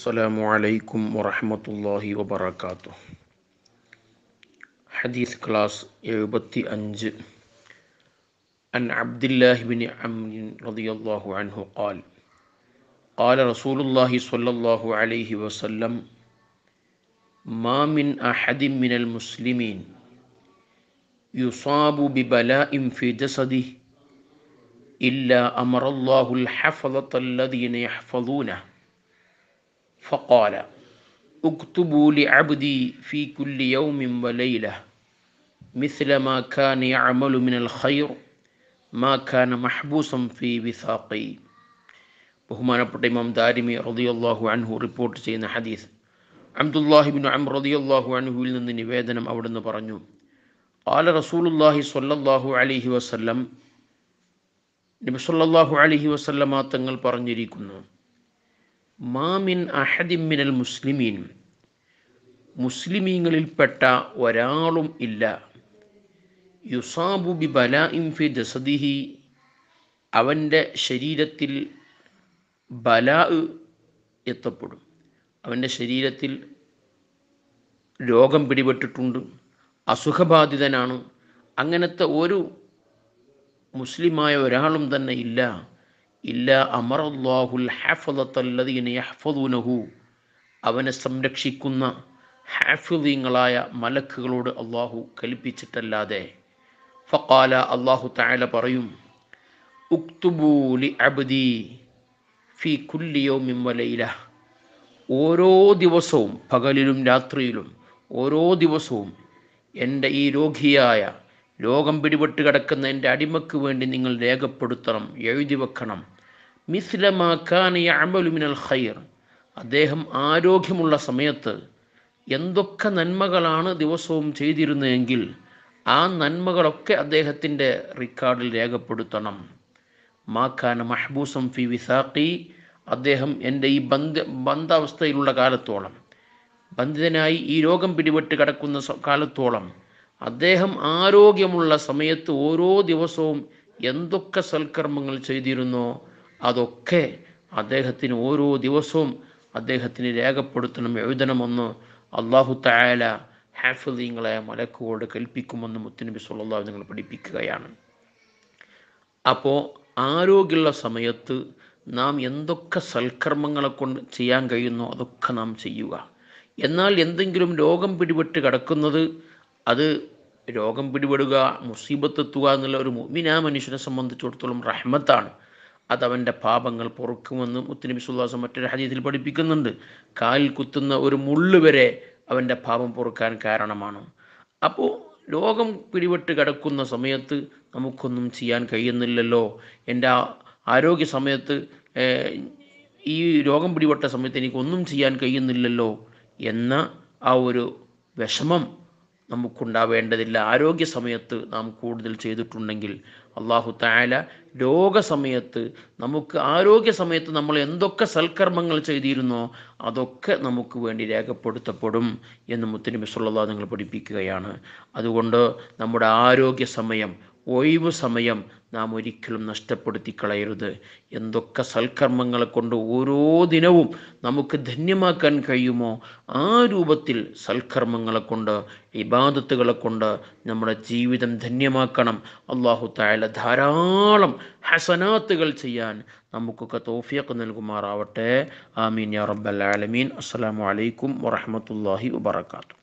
السلام عليكم ورحمة الله وبركاته حديث كلاس എഴുപത്തി അഞ്ച് عن عبد الله بن عمرو رضي الله عنه قال قال رسول الله صلى الله عليه وسلم ما من أحد من المسلمين يصاب ببلاء في جسده إلا أمر الله الحفظة الذين يحفظونه فقال اكتبوا لعبدي في كل يوم وليلة مثل ما كان يعمل من الخير ما كان محبوسا في وثاقي ബഹുമാനപ്പെട്ട ഇമാം ദാരിമി റളിയല്ലാഹു അൻഹു റിപ്പോർട്ട് ചെയ്യുന്ന ഹദീസ് അബ്ദുല്ലാഹിബിൻ അം റളിയല്ലാഹു അൻഹുവിൽ നിന്ന് നിവേദനം അവിടുന്ന് പറഞ്ഞു ആല റസൂലുല്ലാഹി സ്വല്ലല്ലാഹു അലൈഹി വസല്ലം നബി സല്ലല്ലാഹു അലൈഹി വസല്ലമ തങ്ങൾ പറഞ്ഞിരിക്കുന്നു മാമിൻ അഹദിമിനൽ മുസ്ലിമീൻ മുസ്ലിമീങ്ങളിൽപ്പെട്ട ഒരാളും ഇല്ല യുസാബു ബി ബലാഇം ഫി ജസദിഹി അവൻ്റെ ശരീരത്തിൽ ബലാ എത്തപ്പെടും അവൻ്റെ ശരീരത്തിൽ രോഗം പിടിപെട്ടിട്ടുണ്ട് അസുഖബാധിതനാണ് അങ്ങനത്തെ ഒരു മുസ്ലിമായ ഒരാളും തന്നെ ഇല്ല ഇല്ല അമറല്ലാഹുൽ ഹാഫലത്തല്ലതീന യഹ്ഫദൂനഹു അവനെ സംരക്ഷിക്കുന്ന ഹാഫിദീങ്ങളായ മലക്കുകളോട് അള്ളാഹു കൽപ്പിച്ചിട്ടല്ലാതെ ഫക്കാല അള്ളാഹു താല പറയും ഉക്തുബൂലി അബ്ദി ഫി കുല്ലിയോമിം വലയില ഓരോ ദിവസവും പകലിലും രാത്രിയിലും ഓരോ ദിവസവും എൻ്റെ ഈ രോഗിയായ രോഗം പിടിപെട്ട് കിടക്കുന്ന എൻ്റെ അടിമക്ക് വേണ്ടി നിങ്ങൾ രേഖപ്പെടുത്തണം എഴുതി വെക്കണം മിസ്ലമാക്കാൻ അമലുമിനൽ ഖൈർ അദ്ദേഹം ആരോഗ്യമുള്ള സമയത്ത് എന്തൊക്കെ നന്മകളാണ് ദിവസവും ചെയ്തിരുന്നതെങ്കിൽ ആ നന്മകളൊക്കെ അദ്ദേഹത്തിൻ്റെ റിക്കാർഡിൽ രേഖപ്പെടുത്തണം മാക്കാന മഹബൂസം ഫി വിസാഖി അദ്ദേഹം എൻ്റെ ഈ ബന്ധ ബന്ധാവസ്ഥയിലുള്ള കാലത്തോളം ബന്ധിതനായി ഈ രോഗം പിടിപെട്ട് കിടക്കുന്ന കാലത്തോളം അദ്ദേഹം ആരോഗ്യമുള്ള സമയത്ത് ഓരോ ദിവസവും എന്തൊക്കെ സൽക്കർമ്മങ്ങൾ ചെയ്തിരുന്നോ അതൊക്കെ അദ്ദേഹത്തിന് ഓരോ ദിവസവും അദ്ദേഹത്തിന് രേഖപ്പെടുത്തണം എഴുതണമെന്ന് അള്ളാഹു തായാല ഹാഫിദീങ്ങളെ മലക്കോട് കൽപ്പിക്കുമെന്ന് മുത്തുനബി സല്ലാഹു നിങ്ങൾ പഠിപ്പിക്കുകയാണ് അപ്പോൾ ആരോഗ്യമുള്ള സമയത്ത് നാം എന്തൊക്കെ സൽക്കർമ്മങ്ങളെ കൊണ്ട് ചെയ്യാൻ കഴിയുന്നോ അതൊക്കെ നാം ചെയ്യുക എന്നാൽ എന്തെങ്കിലും രോഗം പിടിപെട്ട് കിടക്കുന്നത് അത് രോഗം പിടിപെടുക മുസീബത്തെത്തുക എന്നുള്ള ഒരു മുമിനാ മനുഷ്യനെ സംബന്ധിച്ചിടത്തോളം റഹ്മത്താണ് അതവൻ്റെ പാപങ്ങൾ പൊറുക്കുമെന്ന് മുത്തുനബി സുല്ലാസം മറ്റൊരു ഹദീസിൽ പഠിപ്പിക്കുന്നുണ്ട് കാലിൽ കുത്തുന്ന ഒരു മുള്ളു വരെ അവൻ്റെ പാപം പൊറുക്കാൻ കാരണമാണ് അപ്പോൾ രോഗം പിടിപെട്ട് കിടക്കുന്ന സമയത്ത് നമുക്കൊന്നും ചെയ്യാൻ കഴിയുന്നില്ലല്ലോ എൻ്റെ ആരോഗ്യ സമയത്ത് ഈ രോഗം പിടിപെട്ട സമയത്ത് എനിക്കൊന്നും ചെയ്യാൻ കഴിയുന്നില്ലല്ലോ എന്ന ആ ഒരു വിഷമം നമുക്കുണ്ടാവേണ്ടതില്ല ആരോഗ്യ സമയത്ത് നാം കൂടുതൽ ചെയ്തിട്ടുണ്ടെങ്കിൽ അള്ളാഹു തായാല രോഗസമയത്ത് നമുക്ക് ആരോഗ്യ സമയത്ത് നമ്മൾ എന്തൊക്കെ സൽക്കർമ്മങ്ങൾ ചെയ്തിരുന്നോ അതൊക്കെ നമുക്ക് വേണ്ടി രേഖപ്പെടുത്തപ്പെടും എന്ന് മുത്തനബി സുല്ലാ നിങ്ങൾ പഠിപ്പിക്കുകയാണ് അതുകൊണ്ട് നമ്മുടെ ആരോഗ്യ സമയം ഒഴിവ് സമയം നാം ഒരിക്കലും നഷ്ടപ്പെടുത്തി കളയരുത് എന്തൊക്കെ സൽക്കർമ്മങ്ങളെ കൊണ്ട് ഓരോ ദിനവും നമുക്ക് ധന്യമാക്കാൻ കഴിയുമോ ആ രൂപത്തിൽ സൽക്കർമ്മങ്ങളെ കൊണ്ട് ഇബാദത്തുകളെ കൊണ്ട് നമ്മുടെ ജീവിതം ധന്യമാക്കണം അള്ളാഹു തായാല ധാരാളം ഹസനാത്തുകൾ ചെയ്യാൻ നമുക്കൊക്കെ തോഫിയൊക്കെ നൽകുമാറാവട്ടെ ആമീൻ യാ റബ്ബൽ ആലമീൻ അസ്സലാമു അലൈക്കും വറഹമത്തല്ലാഹി വബർക്കാത്തു